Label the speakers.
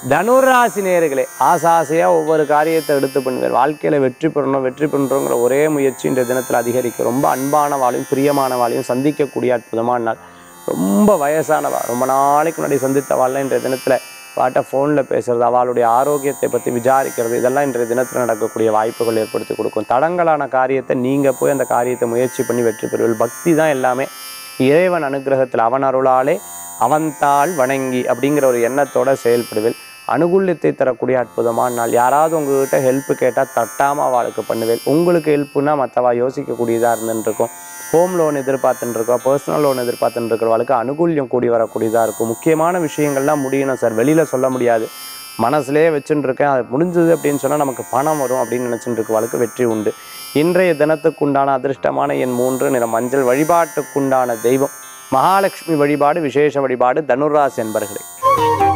Speaker 1: தனுராசி நேர்களே ஆசாசையாக ஒவ்வொரு காரியத்தை எடுத்து பண்ணுவேன் வாழ்க்கையில் வெற்றி பெறணும் வெற்றி பண்ணுறோங்கிற ஒரே முயற்சி இன்றைய தினத்தில் அதிகரிக்கும் ரொம்ப அன்பான வாழையும் பிரியமான வாழையும் சந்திக்கக்கூடிய அற்புதமான நாள் ரொம்ப வயசானவா ரொம்ப நாளைக்கு முன்னாடி சந்தித்த வாழ இன்றைய தினத்தில் பாட்ட ஃபோனில் பேசுறது அவளுடைய ஆரோக்கியத்தை பற்றி விசாரிக்கிறது இதெல்லாம் இன்றைய தினத்தில் நடக்கக்கூடிய வாய்ப்புகள் ஏற்படுத்தி கொடுக்கும் தடங்கலான காரியத்தை நீங்கள் போய் அந்த காரியத்தை முயற்சி பண்ணி வெற்றி பெறுவீர்கள் பக்தி தான் எல்லாமே இறைவன் அனுகிரகத்தில் அவன் அருளாலே அவன்தாள் வணங்கி அப்படிங்கிற ஒரு எண்ணத்தோட செயல்படுவேன் அனுகூல்யத்தை தரக்கூடிய அற்புதமான நாள் யாராவது உங்ககிட்ட ஹெல்ப் கேட்டால் தட்டாமல் அவளுக்கு பண்ணுவேன் உங்களுக்கு ஹெல்ப்புனா மற்றவா யோசிக்கக்கூடியதாக இருந்துருக்கும் ஹோம் லோன் எதிர்பார்த்துட்டு இருக்கோம் பர்சனல் லோன் எதிர்பார்த்துட்டு இருக்கிறவளுக்கு அனுகூல்யம் கூடி வரக்கூடியதாக இருக்கும் முக்கியமான விஷயங்கள்லாம் முடியணும் சார் வெளியில் சொல்ல முடியாது மனசுலேயே வச்சுட்டு இருக்கேன் அது முடிஞ்சது அப்படின்னு சொன்னால் நமக்கு பணம் வரும் அப்படின்னு நினச்சிட்டு இருக்கவளுக்கு வெற்றி உண்டு இன்றைய தினத்துக்குண்டான அதிர்ஷ்டமான என் மூன்று நிற மஞ்சள் வழிபாட்டுக்குண்டான தெய்வம் மகாலட்சுமி வழிபாடு விசேஷ வழிபாடு தனுராசி என்பர்களே